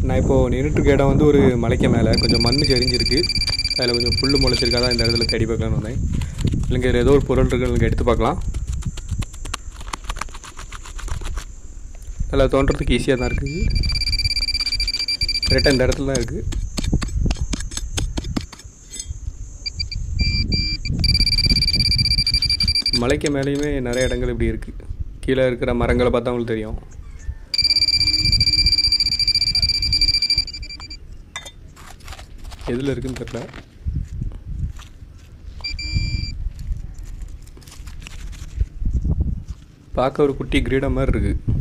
நான் இப்போது நின்றுட்டுருக்க இடம் வந்து ஒரு மலைக்கு மேலே கொஞ்சம் மண் சரிஞ்சிருக்கு அதில் கொஞ்சம் புல் முளைச்சிருக்கா தான் இந்த இடத்துல தேடி பார்க்கலான்னு வந்தேன் இல்லைங்க இதில் ஏதோ ஒரு பொருள் இருக்கு நீங்கள் எடுத்து பார்க்கலாம் நல்லா தோன்றதுக்கு ஈஸியாக தான் இருக்குது கரெக்டாக இந்த இடத்துல தான் இருக்குது மலைக்கு மேலேயுமே நிறைய இடங்கள் இப்படி இருக்குது கீழே இருக்கிற மரங்களை பார்த்தா உங்களுக்கு தெரியும் எதில் இருக்குன்னு தெரியல பார்க்க ஒரு குட்டி கிரீடம் மாதிரி இருக்குது